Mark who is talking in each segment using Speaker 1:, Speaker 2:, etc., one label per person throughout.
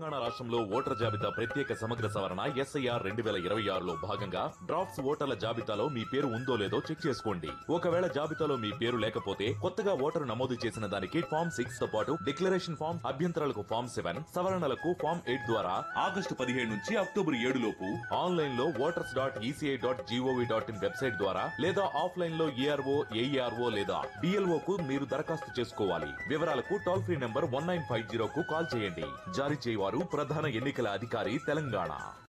Speaker 1: తెలంగాణ రాష్ట్రంలో ఓటర్ జాబితా ప్రత్యేక సమగ్ర సవరణ ఎస్ఐఆర్ రెండు వేల ఇరవై ఆరులో భాగంగా డ్రాఫ్ట్స్ ఓటర్ల జాబితాలో మీ పేరు ఉందో లేదో చెక్ చేసుకోండి ఒకవేళ జాబితాలో మీ పేరు లేకపోతే కొత్తగా ఓటరు నమోదు చేసిన దానికి ఫామ్ సిక్స్ తో పాటు డిక్లరేషన్ ఫామ్ అభ్యంతరాలకు ఫామ్ సెవెన్ సవరణలకు ఫామ్ ఎయిట్ ద్వారా ఆగస్టు పదిహేడు నుంచి అక్టోబర్ ఏడు లోపు ఆన్లైన్ లో voters dot ECI dot GOV dot in website ద్వారా లేదా ఆఫ్లైన్ లో ఏఆర్ఓ ఏఈఆర్ఓ లేదా డిఎల్ఓ కు మీరు దరఖాస్తు చేసుకోవాలి వివరాలకు toll free number one nine five zero కు కాల్ చేయండి జారీ చేయవారు ప్రధాన ఎన్నికల అధికారి తెలంగాణ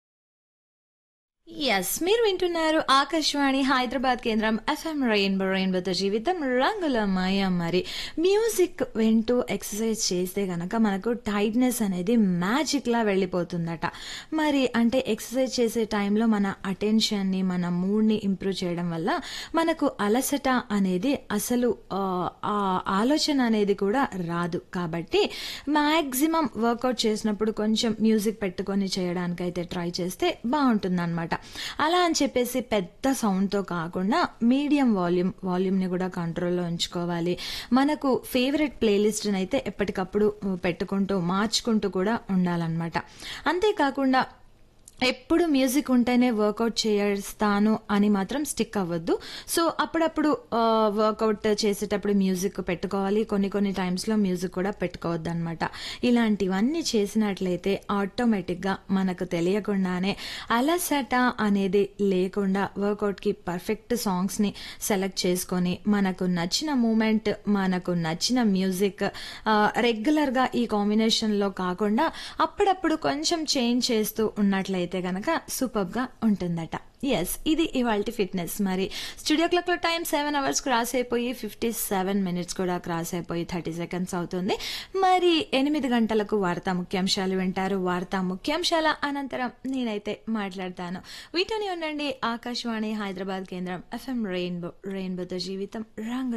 Speaker 2: ఎస్ మీరు వింటున్నారు ఆకాశవాణి హైదరాబాద్ కేంద్రం ఎఫ్ఎం రెయిన్బో రెయిన్బోతో జీవితం రంగుల మాయ మరి మ్యూజిక్ వింటూ ఎక్సర్సైజ్ చేస్తే గనక మనకు టైట్నెస్ అనేది మ్యాజిక్ లా వెళ్ళిపోతుందట మరి అంటే ఎక్సర్సైజ్ చేసే టైంలో మన అటెన్షన్ని మన మూడ్ని ఇంప్రూవ్ చేయడం వల్ల మనకు అలసట అనేది అసలు ఆ, ఆ ఆలోచన అనేది కూడా రాదు కాబట్టి మ్యాక్సిమం వర్కౌట్ చేసినప్పుడు కొంచెం మ్యూజిక్ పెట్టుకొని చేయడానికైతే ట్రై చేస్తే బాగుంటుందన్నమాట అలా అని చెప్పేసి పెద్ద సౌండ్తో కాకుండా మీడియం వాల్యూమ్ వాల్యూమ్ని కూడా కంట్రోల్లో ఉంచుకోవాలి మనకు ఫేవరెట్ ప్లేలిస్ట్ని అయితే ఎప్పటికప్పుడు పెట్టుకుంటూ మార్చుకుంటూ కూడా ఉండాలన్నమాట అంతేకాకుండా ఎప్పుడు మ్యూజిక్ ఉంటేనే వర్కౌట్ చేస్తాను అని మాత్రం స్టిక్ అవ్వద్దు సో అప్పుడప్పుడు వర్కౌట్ చేసేటప్పుడు మ్యూజిక్ పెట్టుకోవాలి కొన్ని కొన్ని టైమ్స్లో మ్యూజిక్ కూడా పెట్టుకోవద్దు అనమాట ఇలాంటివన్నీ చేసినట్లయితే ఆటోమేటిక్గా మనకు తెలియకుండానే అలసట అనేది లేకుండా వర్కౌట్కి పర్ఫెక్ట్ సాంగ్స్ని సెలెక్ట్ చేసుకొని మనకు నచ్చిన మూమెంట్ మనకు నచ్చిన మ్యూజిక్ రెగ్యులర్గా ఈ కాంబినేషన్లో కాకుండా అప్పుడప్పుడు కొంచెం చేంజ్ చేస్తూ ఉన్నట్లయితే కనుక సూపర్గా ఉంటుందట ఎస్ ఇది ఇవాళ ఫిట్నెస్ మరి స్టూడియో క్లాక్లో టైం సెవెన్ అవర్స్ క్రాస్ అయిపోయి ఫిఫ్టీ సెవెన్ మినిట్స్ కూడా క్రాస్ అయిపోయి థర్టీ సెకండ్స్ అవుతుంది మరి ఎనిమిది గంటలకు వార్తా ముఖ్యాంశాలు వింటారు వార్తా ముఖ్యాంశాల అనంతరం నేనైతే మాట్లాడతాను వీటిని ఉండండి ఆకాశవాణి హైదరాబాద్ కేంద్రం ఎఫ్ఎం రెయిన్బో రెయిన్బోతో జీవితం రంగు